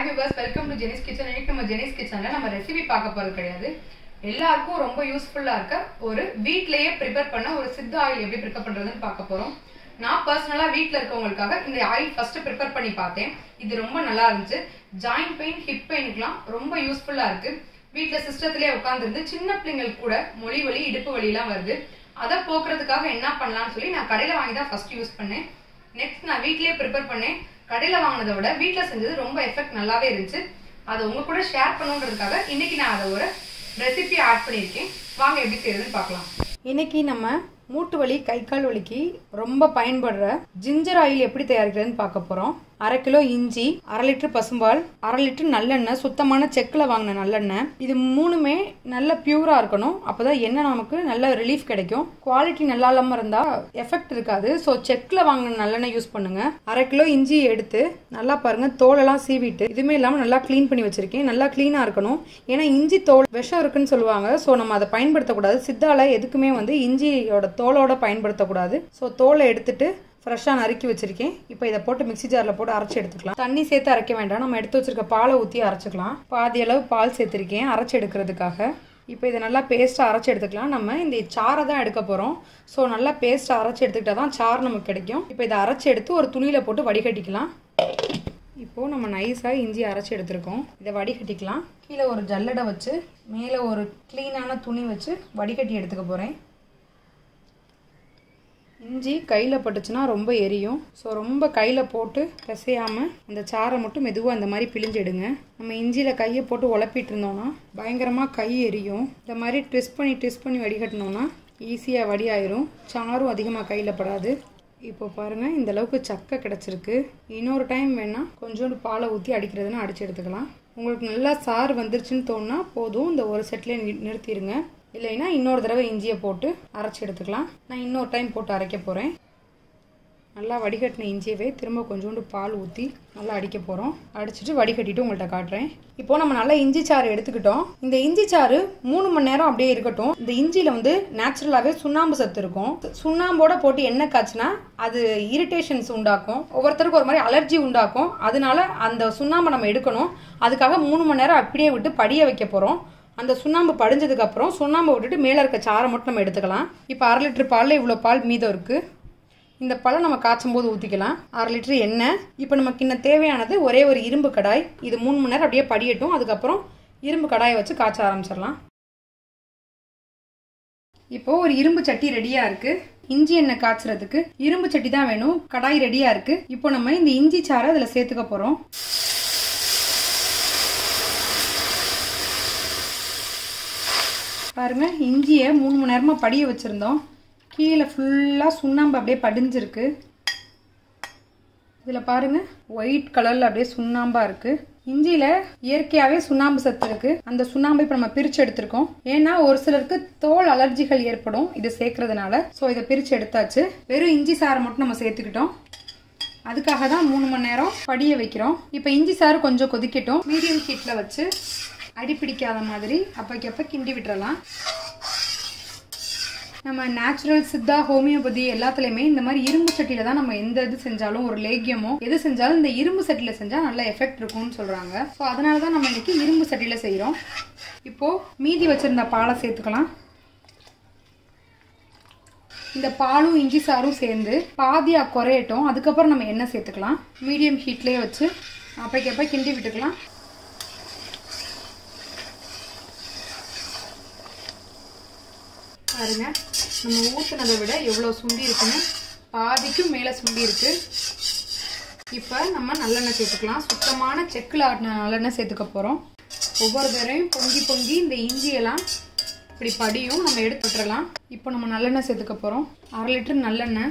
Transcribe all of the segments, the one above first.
viewers welcome to Jeni's kitchen இன்னைக்கு நம்ம ஜெனிஸ் கிச்சன்ல நம்ம ரெசிபி பார்க்க போறது கிடையாது எல்லாருக்கும் ரொம்ப யூஸ்ஃபுல்லா இருக்க ஒரு வீட்லயே ப்ரிப்பேர் பண்ண ஒரு சித்த ஆயில் எப்படி ப்ரிப்பேர் பண்றதுன்னு பார்க்க போறோம் நான் பர்சனலா வீட்ல இருக்கவங்களுக்காக இந்த ஆயில் ஃபர்ஸ்ட் ப்ரிப்பேர் பண்ணி பார்த்தேன் இது ரொம்ப நல்லா இருந்துச்சு ஜாயிண்ட் பெயின் ஹிப் பெயினுக்குலாம் ரொம்ப யூஸ்ஃபுல்லா இருக்கு வீட்ல சிஸ்டத்திலே உட்காந்துருந்து சின்ன பிள்ளைங்களுக்கு கூட மொழி வலி இடுப்பு வலிலாம் வருது அதை போக்குறதுக்காக என்ன பண்ணலாம்னு சொல்லி நான் கடையில வாங்கி தான் ஃபர்ஸ்ட் யூஸ் பண்ணேன் நெக்ஸ்ட் நான் வீட்லயே ப்ரிப்பேர் பண்ணேன் கடையில வாங்கினதை விட வீட்ல செஞ்சது ரொம்ப எஃபெக்ட் நல்லாவே இருந்துச்சு அதை உங்க கூட ஷேர் பண்ணுன்றதுக்காக இன்னைக்கு நான் அதை ஒரு ரெசிபி ஆட் பண்ணியிருக்கேன் வாங்க எப்படி செய்யறதுன்னு பார்க்கலாம் இன்னைக்கு நம்ம மூட்டு வலி கை கால் வலிக்கு ரொம்ப பயன்படுற ஜிஞ்சர் ஆயில் எப்படி தயாரிக்கிறதுன்னு பார்க்க போறோம் அரை கிலோ இஞ்சி அரை லிட்டர் பசும்பால் அரை லிட்டர் நல்லெண்ணெய் சுத்தமான செக்கில் வாங்கின நல்லெண்ணெய் இது மூணுமே நல்ல பியூரா இருக்கணும் அப்பதான் எண்ணெய் நமக்கு நல்ல ரிலீஃப் கிடைக்கும் குவாலிட்டி நல்லா இல்லாம இருந்தா எஃபெக்ட் இருக்காது ஸோ செக்கில் வாங்கின நல்லெண்ணெய் யூஸ் பண்ணுங்க அரை கிலோ இஞ்சி எடுத்து நல்லா பாருங்க தோலெல்லாம் சீவிட்டு இதுவுமே இல்லாமல் நல்லா க்ளீன் பண்ணி வச்சிருக்கேன் நல்லா க்ளீனாக இருக்கணும் ஏன்னா இஞ்சி தோல் விஷம் இருக்குன்னு சொல்லுவாங்க ஸோ நம்ம அதை பயன்படுத்தக்கூடாது சித்தால எதுக்குமே வந்து இஞ்சியோட தோலோட பயன்படுத்தக்கூடாது ஸோ தோலை எடுத்துட்டு ஃப்ரெஷ்ஷாக நறுக்கி வச்சிருக்கேன் இப்போ இதை போட்டு மிக்ஸி ஜாரில் போட்டு அரைச்சி எடுத்துக்கலாம் தண்ணி சேர்த்து அரைக்க வேண்டாம் நம்ம எடுத்து வச்சிருக்க பாலை ஊற்றி அரைச்சிக்கலாம் பாதி அளவு பால் சேர்த்துருக்கேன் அரைச்சி எடுக்கிறதுக்காக இப்போ இதை நல்லா பேஸ்ட்டாக அரைச்சி எடுத்துக்கலாம் நம்ம இந்த சாரை தான் எடுக்க போகிறோம் ஸோ நல்லா பேஸ்ட்டாக அரைச்சி எடுத்துக்கிட்டா தான் சாறு நமக்கு கிடைக்கும் இப்போ இதை அரைச்சி எடுத்து ஒரு துணியில் போட்டு வடிகட்டிக்கலாம் இப்போது நம்ம நைஸாக இஞ்சி அரைச்சி எடுத்திருக்கோம் இதை வடிகட்டிக்கலாம் கீழே ஒரு ஜல்லடை வச்சு மேலே ஒரு க்ளீனான துணி வச்சு வடிகட்டி எடுத்துக்க போகிறேன் இஞ்சி கையில் பட்டுச்சுன்னா ரொம்ப எரியும் ஸோ ரொம்ப கையில் போட்டு பிசையாமல் இந்த சாரை மட்டும் மெதுவாக இந்த மாதிரி பிழிஞ்சிடுங்க நம்ம இஞ்சியில் கையை போட்டு உழப்பிட்டு இருந்தோம்னா பயங்கரமாக கை எரியும் இந்த மாதிரி ட்விஸ்ட் பண்ணி ட்விஸ்ட் பண்ணி வடிகட்டினோன்னா ஈஸியாக வடி ஆயிரும் சாரும் அதிகமாக கையில் படாது இப்போ பாருங்கள் இந்த அளவுக்கு சக்கை கிடச்சிருக்கு இன்னொரு டைம் வேணால் கொஞ்சோண்டு பாலை ஊற்றி அடிக்கிறதுனா அடித்து எடுத்துக்கலாம் உங்களுக்கு நல்லா சாறு வந்துருச்சுன்னு தோணுனா போதும் இந்த ஒரு செட்லேயே நிறுத்திடுங்க இல்லைன்னா இன்னொரு தடவை இஞ்சியை போட்டு அரைச்சி எடுத்துக்கலாம் நான் இன்னொரு டைம் போட்டு அரைக்க போகிறேன் நல்லா வடிகட்டின இஞ்சியவே திரும்ப கொஞ்சோண்டு பால் ஊற்றி நல்லா அடிக்க போகிறோம் அடிச்சுட்டு வடிகட்டிட்டு உங்கள்கிட்ட காட்டுறேன் இப்போ நம்ம நல்லா இஞ்சி சாறு எடுத்துக்கிட்டோம் இந்த இஞ்சி சாறு மூணு மணி நேரம் அப்படியே இருக்கட்டும் இந்த இஞ்சியில் வந்து நேச்சுரலாகவே சுண்ணாம்பு சத்து இருக்கும் சுண்ணாம்போட போட்டு எண்ணெய் காய்ச்சினா அது இரிட்டேஷன்ஸ் உண்டாக்கும் ஒவ்வொருத்தருக்கும் ஒரு மாதிரி அலர்ஜி உண்டாக்கும் அதனால அந்த சுண்ணாம்பை நம்ம எடுக்கணும் அதுக்காக மூணு மணி நேரம் அப்படியே விட்டு படிய வைக்க போகிறோம் அந்த சுண்ணாம்பு படிஞ்சதுக்கு அப்புறம் சுண்ணாம்பை விட்டுட்டு மேலே இருக்க சாரை மட்டும் நம்ம எடுத்துக்கலாம் இப்போ அரை லிட்டர் பாலில் இவ்வளோ பால் மீதம் இருக்குது இந்த பழம் நம்ம காய்ச்சும் போது ஊற்றிக்கலாம் அரை லிட்டர் எண்ணெய் இப்போ நமக்கு இன்னும் தேவையானது ஒரே ஒரு இரும்பு கடாய் இது மூணு மணி நேரம் அப்படியே படியட்டும் அதுக்கப்புறம் இரும்பு கடாயை வச்சு காய்ச்ச ஆரம்பிச்சிடலாம் இப்போ ஒரு இரும்பு சட்டி ரெடியா இருக்கு இஞ்சி எண்ணெய் காய்ச்சறதுக்கு இரும்பு சட்டி தான் வேணும் கடாய் ரெடியா இருக்கு இப்போ நம்ம இந்த இஞ்சி சாறை அதில் சேர்த்துக்க போறோம் பாருங்க இஞ்சியை மூணு மணி நேரமா படிய வச்சிருந்தோம் கீழே ஃபுல்லாக சுண்ணாம்பு அப்படியே படிஞ்சிருக்கு இதில் பாருங்க ஒயிட் கலரில் அப்படியே சுண்ணாம்பா இருக்கு இஞ்சியில் இயற்கையாகவே சுண்ணாம்பு சத்து இருக்கு அந்த சுண்ணாம்பை இப்போ நம்ம பிரித்து எடுத்திருக்கோம் ஏன்னா ஒரு சிலருக்கு தோல் அலர்ஜிகள் ஏற்படும் இது சேர்க்கறதுனால ஸோ இதை பிரித்து எடுத்தாச்சு வெறும் இஞ்சி சாறை மட்டும் நம்ம சேர்த்துக்கிட்டோம் அதுக்காக தான் மூணு மணி நேரம் படிய வைக்கிறோம் இப்போ இஞ்சி சாறு கொஞ்சம் கொதிக்கட்டும் மீடியம் ஹீட்டில் வச்சு அடி பிடிக்காத மாதிரி அப்பக்கப்ப கிண்டி விட்டுறலாம் நம்ம நேச்சுரல் சித்தா ஹோமியோபதி எல்லாத்துலேயுமே இந்த மாதிரி இரும்பு சட்டியில தான் நம்ம எந்த இது செஞ்சாலும் ஒரு லேகியமோ எது செஞ்சாலும் இந்த இரும்பு சட்டியில செஞ்சா நல்ல எஃபெக்ட் இருக்கும்னு சொல்றாங்க ஸோ அதனால தான் நம்ம இன்னைக்கு இரும்பு சட்டியில செய்கிறோம் இப்போ மீதி வச்சிருந்த பாலை சேர்த்துக்கலாம் இந்த பாலும் இஞ்சி சாரும் சேர்ந்து பாதியா குறையட்டும் அதுக்கப்புறம் நம்ம எண்ணெய் சேர்த்துக்கலாம் மீடியம் ஹீட்லேயே வச்சு அப்பைக்கப்ப கிண்டி விட்டுக்கலாம் பாருங்க நம்ம ஊற்றுனதை விட எவ்வளோ சுண்டி இருக்குன்னு பாதிக்கும் மேலே சுண்டி இருக்கு இப்போ நம்ம நல்லெண்ணெய் சேர்த்துக்கலாம் சுத்தமான செக்கில் ஆட்டின நல்லெண்ணெய் சேர்த்துக்க போகிறோம் ஒவ்வொரு தடவையும் பொங்கி பொங்கி இந்த இஞ்சியெல்லாம் இப்படி படியும் நம்ம எடுத்து விட்டுறலாம் இப்போ நம்ம நல்லெண்ணெய் சேர்த்துக்க போகிறோம் அரை லிட்டர் நல்லெண்ணெய்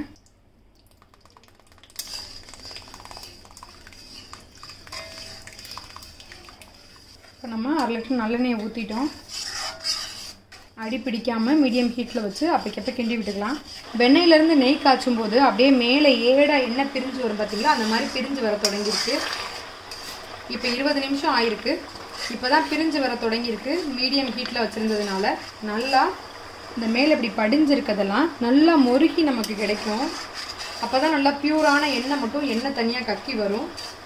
இப்போ நம்ம அரை லிட்டர் நல்லெண்ணெயை ஊற்றிட்டோம் அடி பிடிக்காம மீடியம் ஹீட்டில் வச்சு அப்பக்கப்ப கிண்டி விட்டுக்கலாம் வெண்ணெயிலேருந்து நெய் காய்ச்சும் போது அப்படியே மேலே ஏடா எண்ணெய் பிரிஞ்சு வரும் பார்த்தீங்களா அந்த மாதிரி பிரிஞ்சு வர தொடங்கியிருக்கு இப்போ இருபது நிமிஷம் ஆயிருக்கு இப்போ தான் பிரிஞ்சு வர தொடங்கியிருக்கு மீடியம் ஹீட்டில் வச்சுருந்ததுனால நல்லா இந்த மேலே இப்படி படிஞ்சிருக்கதெல்லாம் நல்லா முருகி நமக்கு கிடைக்கும் அப்போ தான் நல்லா பியூரான எண்ணெய் மட்டும் எண்ணெய் தனியாக கக்கி வரும்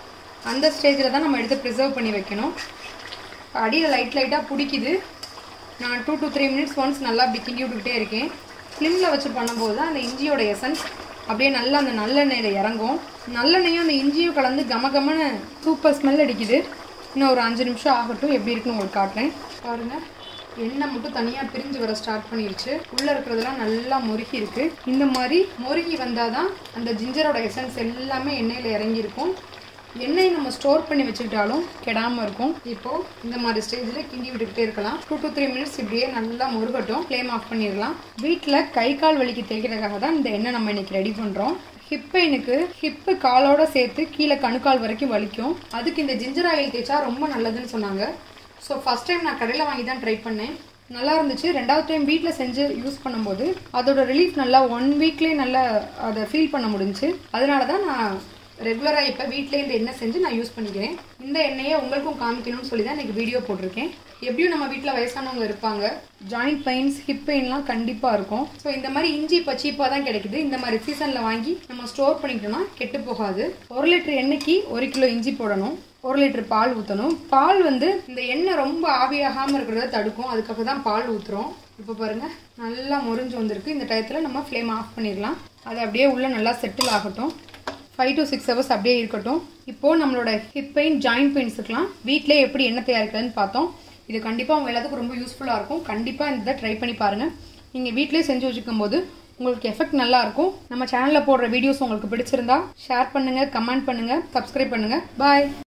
அந்த ஸ்டேஜில் தான் நம்ம எடுத்து ப்ரிசர்வ் பண்ணி வைக்கணும் அடியில் லைட் லைட்டாக பிடிக்குது நான் two to three minutes once நல்லா அப்படி கிண்டி விட்டுக்கிட்டே இருக்கேன் ஃப்ளிம்மில் வச்சு பண்ணும்போது தான் அந்த இஞ்சியோட எசன்ஸ் அப்படியே நல்லா அந்த நல்லெண்ணெயில் இறங்கும் நல்லெண்ணெயும் அந்த இஞ்சியும் கலந்து கம கமன்னு சூப்பர் ஸ்மெல் அடிக்குது இன்னும் ஒரு அஞ்சு நிமிஷம் ஆகட்டும் எப்படி இருக்குன்னு உங்களுக்கு காட்டுறேன் பாருங்கள் எண்ணெய் மட்டும் தனியாக பிரிஞ்சு வர ஸ்டார்ட் பண்ணிருச்சு உள்ளே இருக்கிறதெல்லாம் நல்லா முருகி இருக்கு இந்த மாதிரி முருகி வந்தால் தான் அந்த ஜிஞ்சரோட எசன்ஸ் எல்லாமே எண்ணெயில் இறங்கியிருக்கும் எண்ணெய் நம்ம ஸ்டோர் பண்ணி வச்சுக்கிட்டாலும் கெடாமல் இருக்கும் இப்போ இந்த மாதிரி ஸ்டேஜில் கிண்டி விட்டுக்கிட்டே இருக்கலாம் டூ டு த்ரீ மினிட்ஸ் இப்படியே நல்லா முருகட்டும் ஃப்ளேம் ஆஃப் பண்ணிடலாம் வீட்டில் கை கால் வலிக்கு தேய்க்கிறதுக்காக தான் இந்த எண்ணெய் நம்ம இன்னைக்கு ரெடி பண்ணுறோம் ஹிப் பெயினுக்கு ஹிப்பு காலோட சேர்த்து கீழே கணுக்கால் வரைக்கும் வலிக்கும் அதுக்கு இந்த ஜிஞ்சர் ஆயில் தேய்ச்சா ரொம்ப நல்லதுன்னு சொன்னாங்க ஸோ ஃபஸ்ட் டைம் நான் கடையில் வாங்கி தான் ட்ரை பண்ணேன் நல்லா இருந்துச்சு ரெண்டாவது டைம் வீட்டில் செஞ்சு யூஸ் பண்ணும்போது அதோட ரிலீஃப் நல்லா ஒன் வீக்லேயே நல்லா அதை ஃபீல் பண்ண முடிஞ்சுச்சு அதனால தான் நான் ரெகுலராக இப்போ வீட்டிலே இந்த எண்ணெய் செஞ்சு நான் யூஸ் பண்ணிக்கிறேன் இந்த எண்ணெயை உங்களுக்கும் காமிக்கணும்னு சொல்லி தான் எனக்கு வீடியோ போட்டிருக்கேன் எப்படியும் நம்ம வீட்டில் வயசானவங்க இருப்பாங்க ஜாயிண்ட் பெயின்ஸ் ஹிப் பெயின்லாம் கண்டிப்பாக இருக்கும் ஸோ இந்த மாதிரி இஞ்சி இப்போ சீப்பாக தான் கிடைக்குது இந்த மாதிரி சீசனில் வாங்கி நம்ம ஸ்டோர் பண்ணிக்கிட்டோம்னா கெட்டு போகாது ஒரு லிட்டர் எண்ணெய்க்கு ஒரு கிலோ இஞ்சி போடணும் ஒரு லிட்டர் பால் ஊற்றணும் பால் வந்து இந்த எண்ணெய் ரொம்ப ஆவியாகாமல் இருக்கிறத தடுக்கும் அதுக்காக தான் பால் ஊற்றுறோம் இப்போ பாருங்க நல்லா முறிஞ்சு வந்திருக்கு இந்த டயத்தில் நம்ம ஃப்ளேம் ஆஃப் பண்ணிடலாம் அது அப்படியே உள்ள நல்லா செட்டில் ஆகட்டும் ஃபைவ் டு சிக்ஸ் ஹவர்ஸ் அப்படியே இருக்கட்டும் இப்போது நம்மளோட ஹிப் பெயின் ஜாயிண்ட் பெயின்ஸுக்கெலாம் வீட்டிலே எப்படி எண்ணெய் தயாரிக்கிறதுன்னு பார்த்தோம் இது கண்டிப்பாக உங்கள் எல்லாத்துக்கும் ரொம்ப யூஸ்ஃபுல்லாக இருக்கும் கண்டிப்பாக இந்த ட்ரை பண்ணி பாருங்கள் நீங்கள் வீட்டிலே செஞ்சு வச்சுக்கும் போது உங்களுக்கு எஃபெக்ட் நல்லா இருக்கும் நம்ம சேனலில் போடுற வீடியோஸ் உங்களுக்கு பிடிச்சிருந்தா ஷேர் பண்ணுங்கள் கமெண்ட் பண்ணுங்கள் சப்ஸ்கிரைப் பண்ணுங்கள் பாய்